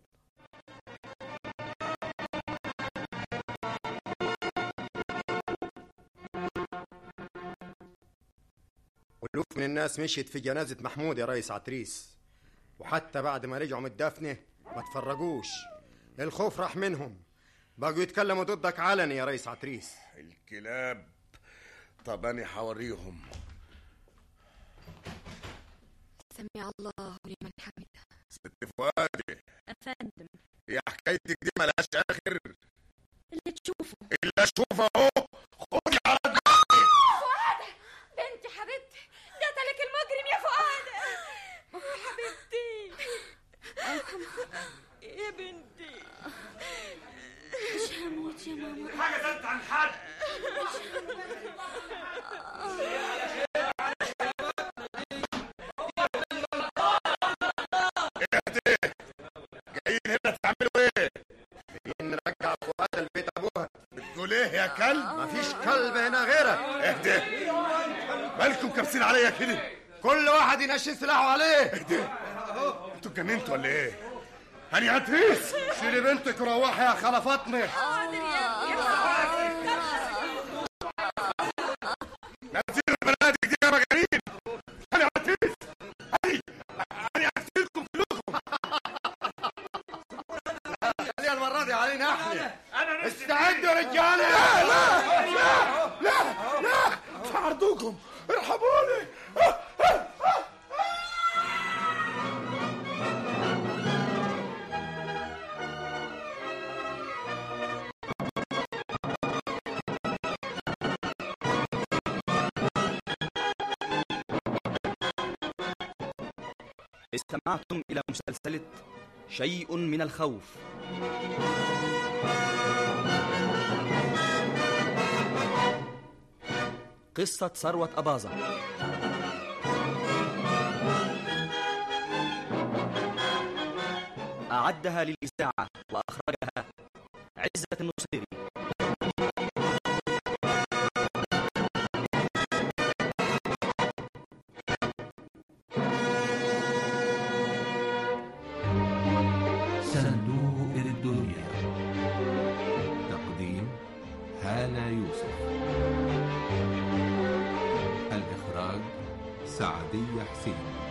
ألوف من الناس مشيت في جنازة محمود يا ريس عتريس وحتى بعد ما رجعوا من الدفنة ما تفرجوش الخوف راح منهم بقوا يتكلموا ضدك علني يا ريس عتريس الكلاب طب انا حوريهم سمع الله لمن حمده ست فؤادي أفندم يا حكايتك دي ملهاش اخر اللي تشوفه اللي اشوفه اهو خدي على فؤاد بنتي حبيبتي قتلك المجرم يا فؤاد حبيبتي يا بنتي مش هموت يا ماما حاجة زادت عن حد جايين هنا تعملوا ايه؟ جايين نرجع فؤاد البيت ابوها بتقول ايه يا كلب؟ مفيش كلب هنا غيرك اهدى مالكم كابسين عليا كده؟ كل واحد ينشي سلاحه عليه اهدى انتوا اتجننتوا ولا ايه؟ هاني عتريس شيلي بنتك وروحي يا خالة فاطمة نزلوا بنادق دي يا مجانين هاني عتريس هاني هاني هقتلكم كلكم خليها المرة دي علينا احنا انا استعدوا يا رجالة لا لا لا لا لا في عرضكم ارحموني استمعتم إلى مسلسلة شيء من الخوف قصة ثروة أباظة أعدها للإذاعة وأخرجها عزة النصيري صندوق الدنيا تقديم هالة يوسف الإخراج سعدية حسين